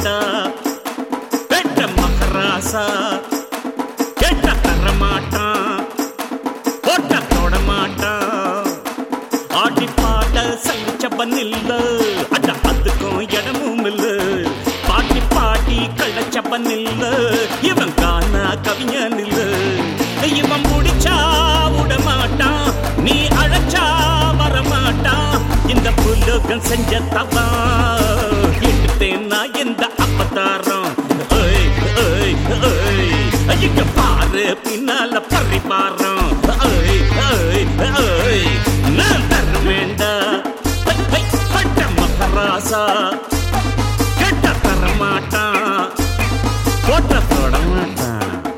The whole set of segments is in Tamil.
வேண்டா பெற்ற மகராசா கேட்ட தரமாட்டான் போட்ட தொட மாட்டான் ஆடி பாட சலிச்சவன் இல்ல அட அதுக்கும் இடமும் இல்ல பாட்டி பாட்டி கள்ளச்சப்பன் இல்ல இவன் காணா கவிஞன் இல்ல இவன் முடிச்சா விட மாட்டான் நீ அழைச்சா வர மாட்டான் இந்த புலோகம் செஞ்ச தவா எடுத்தேன் நான் எந்த அப்பதாரம் ஏய், ஏய், ஏய். இங்க பாரு பின்னால பறிபாரம் ஏய், ஏய், ஏய். நான் தர வேண்டா ஹை, ஹை, பட்ட மகராசா கெட்ட தர மாட்டான் போட்ட தொட மாட்டான்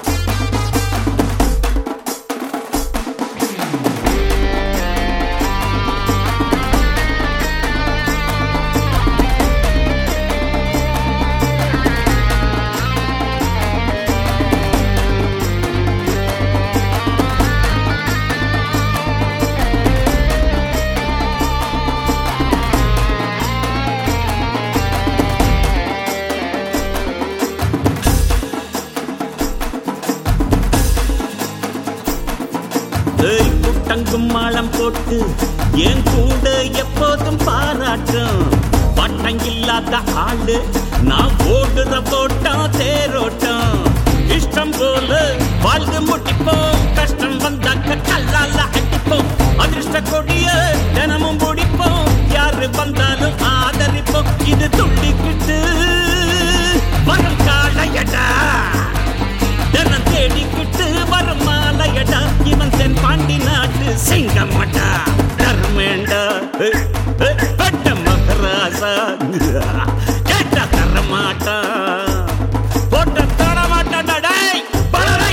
ஏய் குட்டங்கும் மாளம் போட்டு என் கூட எப்போதும் பாராட்டும் பட்டம் இல்லாத ஆளு நான் ஓடுற போட்டம் தேரோட்டம் இஷ்டம் போல வாழ்ந்து முடிப்போம் கஷ்டம் வந்தாக்க கல்லால அடிப்போம் அதிர்ஷ்ட கொடிய தினமும் முடிப்போம் யாரு வந்தாலும் ஆதரிப்போம் இது துள்ளிக்கிட்டு வரும் காலையடா தினம் தேடிக்கிட்டு வரும் மாலையடா இவன் தென் பாண்டி நாட்டு சிங்கம்மடா தர்மேண்டா பட்ட மகராசா கேட்ட தர மாட்டா போட்ட தர மாட்டாடா டேய் பலரை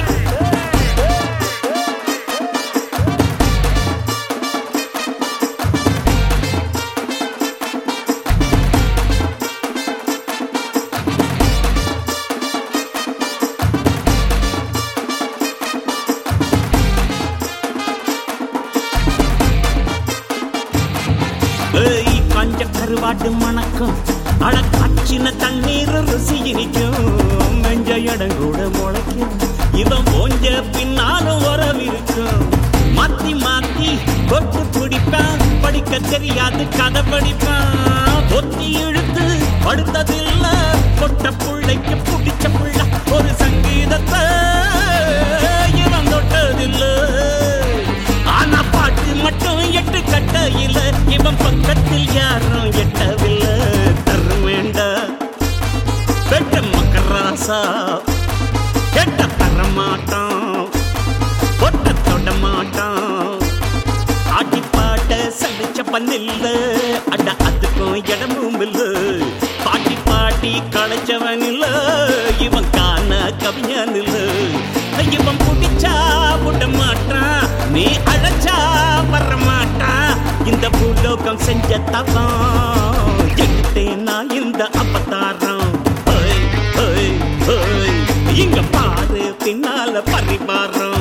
ஏய் காஞ்ச கருவாட்டு மணக்கம் அட காய்ச்சின தண்ணீர் ருசி இனிக்கும் மெஞ்ச இடம் கூட முளைக்கும் இவன் ஓஞ்ச பின்னாலும் உறவிருக்கும் மாத்தி மாத்தி கொட்டு பிடிப்பான் படிக்க தெரியாது கதை படிப்பான் பொத்தி இழுத்து படுத்ததில்ல பொட்ட புள்ளைக்கு பிடிச்ச புள்ள ஒரு சங்கீதத்தை இவன் தொட்டதில்லை ஆனா பாட்டு மட்டும் எட்டு கட்டையில இவன் பக்கத்தில் யாரும் எட்டவில்லை தர வேண்டா பெட்ட மக்கராசா கெட்ட தர மாட்டான் ஒட்ட தொட மாட்டான் ஆட்டி பாட்ட சலிச்ச பண்ணில்ல அட அதுக்கும் இடமும் இல்ல பாட்டி பாட்டி களைச்சவன் இல்ல இவன் காண கவிஞன் இல்ல இவன் பிடிச்சா விட மாட்டான் நீ அழைச்சா வர மாட்டான் இந்த பூலோகம் செஞ்ச தவம் எடுத்தேன் நான் இந்த அப்பதாரம் ஏய், ஏய், ஏய். இங்க பாரு பின்னால பரிவாரம்